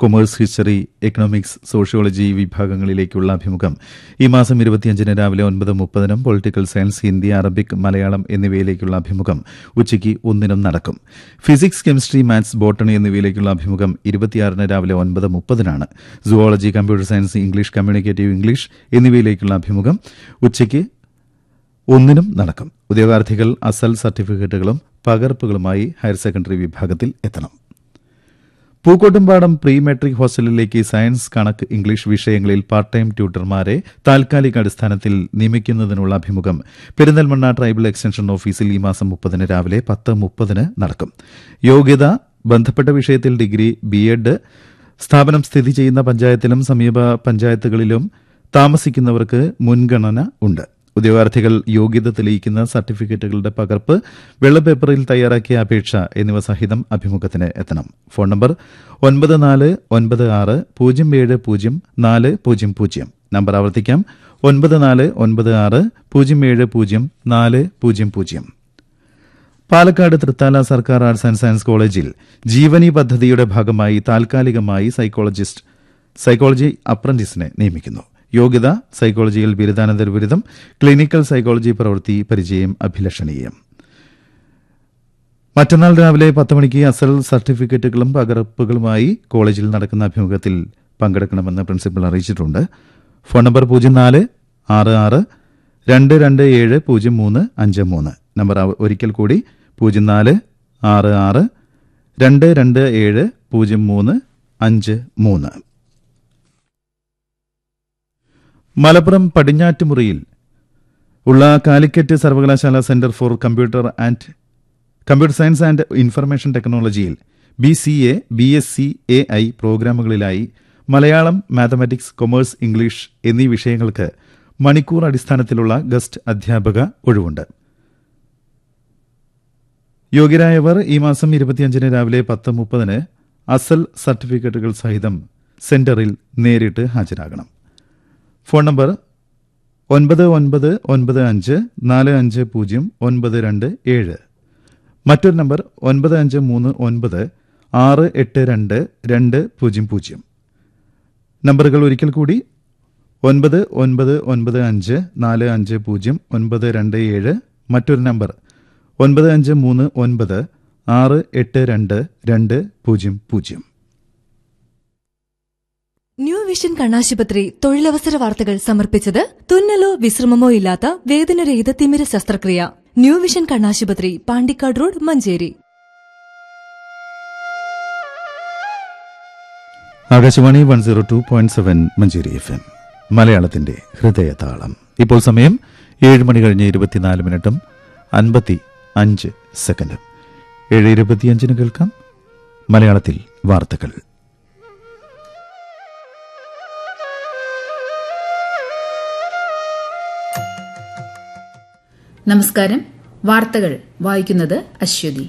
commerce history economics sociology വിഭാഗങ്ങളിലേക്കുള്ള അഭിമുഖം ഈ മാസം ഇരുപത്തിയഞ്ചിന് രാവിലെ ഒൻപത് മുപ്പതിനും political science Hindi Arabic Malayalam എന്നിവയിലേക്കുള്ള അഭിമുഖം ഉച്ചയ്ക്ക് ഒന്നിനും നടക്കും ഫിസിക്സ് കെമിസ്ട്രി മാത്സ് ബോട്ടണി എന്നിവയിലേക്കുള്ള അഭിമുഖം ഇരുപത്തിയാറിന് രാവിലെ ഒൻപത് മുപ്പതിനാണ് zoology computer science English communicative English എന്നിവയിലേക്കുള്ള അഭിമുഖം ഉച്ചയ്ക്ക് ഒന്നിനും നടക്കും ഉദ്യോഗാർത്ഥികൾ അസൽ സർട്ടിഫിക്കറ്റുകളും പകർപ്പുകളുമായി ഹയർ സെക്കൻഡറി വിഭാഗത്തിൽ എത്തണം പൂക്കോട്ടുംപാടം പ്രീ മെട്രിക് ഹോസ്റ്റലിലേക്ക് സയൻസ് കണക്ക് ഇംഗ്ലീഷ് വിഷയങ്ങളിൽ പാർട്ട് ടൈം ട്യൂട്ടർമാരെ താൽക്കാലിക അടിസ്ഥാനത്തിൽ നിയമിക്കുന്നതിനുള്ള അഭിമുഖം പെരിന്തൽമണ്ണ ട്രൈബൽ എക്സ്റ്റൻഷൻ ഓഫീസിൽ ഈ മാസം മുപ്പതിന് രാവിലെ പത്ത് മുപ്പതിന് നടക്കും യോഗ്യത ബന്ധപ്പെട്ട വിഷയത്തിൽ ഡിഗ്രി ബി എഡ് സ്ഥാപനം സ്ഥിതി ചെയ്യുന്ന പഞ്ചായത്തിലും സമീപ പഞ്ചായത്തുകളിലും താമസിക്കുന്നവർക്ക് മുൻഗണന ഉണ്ട് ഉദ്യോഗാർത്ഥികൾ യോഗ്യത തെളിയിക്കുന്ന സർട്ടിഫിക്കറ്റുകളുടെ പകർപ്പ് വെള്ളപ്പേപ്പറിൽ തയ്യാറാക്കിയ അപേക്ഷ എന്നിവ സഹിതം അഭിമുഖത്തിന് എത്തണം ഫോൺ നമ്പർ ഒൻപത് നാല് ഒൻപത് ആറ് പൂജ്യം ഏഴ് പൂജ്യം നാല് പൂജ്യം പൂജ്യം നമ്പർ ആവർത്തിക്കാം ഒൻപത് നാല് ഒൻപത് ആറ് പൂജ്യം ഏഴ് പൂജ്യം നാല് പൂജ്യം പൂജ്യം പാലക്കാട് തൃത്താല സർക്കാർ ആർട്സ് ആൻഡ് സയൻസ് കോളേജിൽ ജീവനി പദ്ധതിയുടെ ഭാഗമായി താൽക്കാലികമായി സൈക്കോളജിസ്റ്റ് സൈക്കോളജി അപ്രന്റീസിനെ നിയമിക്കുന്നു യോഗ്യത സൈക്കോളജിയിൽ ബിരുദാനന്തര ബിരുദം ക്ലിനിക്കൽ സൈക്കോളജി പ്രവൃത്തി പരിചയം അഭിലഷണീയം മറ്റന്നാൾ രാവിലെ പത്ത് മണിക്ക് അസൽ സർട്ടിഫിക്കറ്റുകളും പകർപ്പുകളുമായി കോളേജിൽ നടക്കുന്ന അഭിമുഖത്തിൽ പങ്കെടുക്കണമെന്ന് പ്രിൻസിപ്പൽ അറിയിച്ചിട്ടുണ്ട് ഫോൺ നമ്പർ പൂജ്യം നാല് ആറ് ആറ് രണ്ട് രണ്ട് ഏഴ് പൂജ്യം മൂന്ന് അഞ്ച് മൂന്ന് നമ്പർ ഒരിക്കൽ കൂടി പൂജ്യം നാല് ആറ് ആറ് രണ്ട് രണ്ട് ഏഴ് പൂജ്യം മൂന്ന് അഞ്ച് മൂന്ന് മലപ്പുറം പടിഞ്ഞാറ്റുമുറിയിൽ ഉള്ള കാലിക്കറ്റ് സർവകലാശാല centre for computer and computer science and information ടെക്നോളജിയിൽ B C A B S C A I പ്രോഗ്രാമുകളിലായി മലയാളം മാത്തമാറ്റിക്സ് കൊമേഴ്സ് ഇംഗ്ലീഷ് എന്നീ വിഷയങ്ങൾക്ക് മണിക്കൂർ അടിസ്ഥാനത്തിലുള്ള ഗസ്റ്റ് അധ്യാപക ഒഴിവുണ്ട് യോഗ്യരായവർ ഈ മാസം ഇരുപത്തിയഞ്ചിന് രാവിലെ പത്ത് മുപ്പതിന് അസൽ സർട്ടിഫിക്കറ്റുകൾ സഹിതം സെന്ററിൽ നേരിട്ട് ഹാജരാകണം ഫോൺ നമ്പർ ഒൻപത് ഒൻപത് ഒൻപത് അഞ്ച് നാല് അഞ്ച് പൂജ്യം ഒൻപത് രണ്ട് ഏഴ് മറ്റൊരു നമ്പർ ഒൻപത് അഞ്ച് മൂന്ന് ഒൻപത് ആറ് എട്ട് രണ്ട് രണ്ട് പൂജ്യം പൂജ്യം നമ്പറുകൾ ഒരിക്കൽ കൂടി ഒൻപത് ഒൻപത് ഒൻപത് അഞ്ച് നാല് അഞ്ച് പൂജ്യം ഒൻപത് രണ്ട് ഏഴ് മറ്റൊരു നമ്പർ ഒൻപത് അഞ്ച് മൂന്ന് ഒൻപത് ആറ് എട്ട് രണ്ട് രണ്ട് പൂജ്യം പൂജ്യം ന്യൂ വിഷൻ കണ്ണാശുപത്രി തൊഴിലവസര വാർത്തകൾ സമർപ്പിച്ചത് തുന്നലോ വിശ്രമമോ ഇല്ലാത്ത വേദനരഹിത തിമിര ശസ്ത്രക്രിയ ന്യൂ വിഷൻ കണ്ണാശുപത്രി Pandikkad road Manjeri Akashvani one zero two point seven Manjeri F M മലയാളത്തിന്റെ ഹൃദയതാളം ഇപ്പോൾ സമയം ഏഴ് മണി കഴിഞ്ഞ് ഇരുപത്തിനാല് മിനിറ്റും അൻപത്തി അഞ്ച് സെക്കൻഡും ഏഴ് ഇരുപത്തിയഞ്ചിന് കേൾക്കാം മലയാളത്തിൽ വാർത്തകൾ നമസ്കാരം വാർത്തകൾ വായിക്കുന്നത് അശ്വതി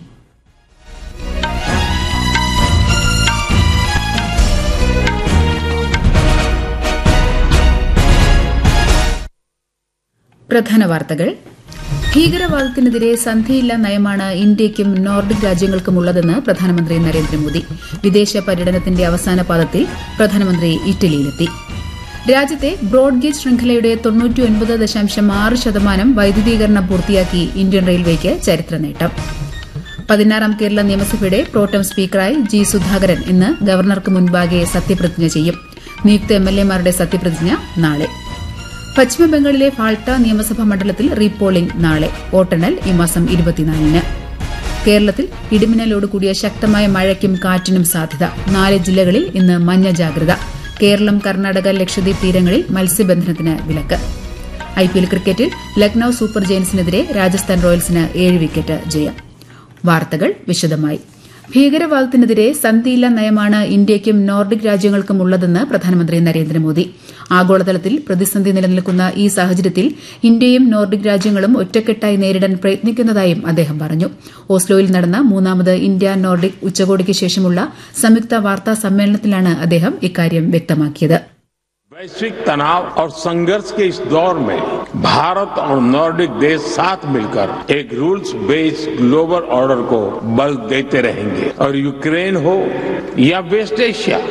പ്രധാന വാർത്തകൾ ഭീകരവാദത്തിനെതിരെ സന്ധിയില്ല നയമാണ് ഇന്ത്യയ്ക്കും നോർഡിക് രാജ്യങ്ങൾക്കുമുള്ളതെന്ന് പ്രധാനമന്ത്രി നരേന്ദ്രമോദി വിദേശ പര്യടനത്തിന്റെ അവസാന പാദത്തിൽ പ്രധാനമന്ത്രി ഇറ്റലിയിലെത്തി രാജ്യത്തെ ബ്രോഡ്ഗേജ് ശൃംഖലയുടെ തൊണ്ണൂറ്റിയൊൻപത് ദശാംശം ആറ് ശതമാനം വൈദ്യുതീകരണം പൂർത്തിയാക്കി ഇന്ത്യൻ റെയിൽവേക്ക് ചരിത്ര നേട്ടം പതിനാറാം കേരള നിയമസഭയുടെ പ്രോട്ടം സ്പീക്കറായി ജി സുധാകരൻ ഇന്ന് ഗവർണർക്ക് മുൻപാകെ സത്യപ്രതിജ്ഞ ചെയ്യും നിയുക്ത എംഎൽഎമാരുടെ സത്യപ്രതിജ്ഞ നാളെ പശ്ചിമബംഗാളിലെ ഫാൾട്ട നിയമസഭാ മണ്ഡലത്തിൽ റീപോളിംഗ് നാളെ വോട്ടെണ്ണൽ ഈ മാസം ഇരുപത്തിനാലിന് കേരളത്തിൽ ഇടിമിന്നലോട് കൂടിയ ശക്തമായ മഴയ്ക്കും കാറ്റിനും സാധ്യത നാല് ജില്ലകളിൽ ഇന്ന് മഞ്ഞ ജാഗ്രത കേരളം കർണാടക ലക്ഷദ്വീപ് തീരങ്ങളിൽ മത്സ്യബന്ധനത്തിന് വിലക്ക് ഐപിഎൽ ക്രിക്കറ്റിൽ ലക്നൌ സൂപ്പർ ജയൻസിനെതിരെ രാജസ്ഥാൻ റോയൽസിന് ഏഴ് വിക്കറ്റ് ജയം വാർത്തകൾ വിശദമായി ഭീകരവാദത്തിനെതിരെ സന്ധിയില്ല നയമാണ് ഇന്ത്യയ്ക്കും നോർഡിക് രാജ്യങ്ങൾക്കും ഉള്ളതെന്ന് പ്രധാനമന്ത്രി നരേന്ദ്രമോദി ആഗോളതലത്തിൽ പ്രതിസന്ധി നിലനിൽക്കുന്ന ഈ സാഹചര്യത്തിൽ ഇന്ത്യയും നോർഡിക് രാജ്യങ്ങളും ഒറ്റക്കെട്ടായി നേരിടാൻ പ്രയത്നിക്കുന്നതായും അദ്ദേഹം പറഞ്ഞു ഓസ്ലോയിൽ നടന്ന മൂന്നാമത് ഇന്ത്യ നോർഡിക് ഉച്ചകോടിക്ക് ശേഷമുള്ള സംയുക്ത വാർത്താ സമ്മേളനത്തിലാണ് അദ്ദേഹം ഇക്കാര്യം വ്യക്തമാക്കിയത് वैश्विक तनाव और संघर्ष के इस दौर में भारत और नॉर्डिक देश साथ मिलकर एक रूल्स बेस्ड ग्लोबल ऑर्डर को बल देते रहेंगे और यूक्रेन हो या वेस्ट एशिया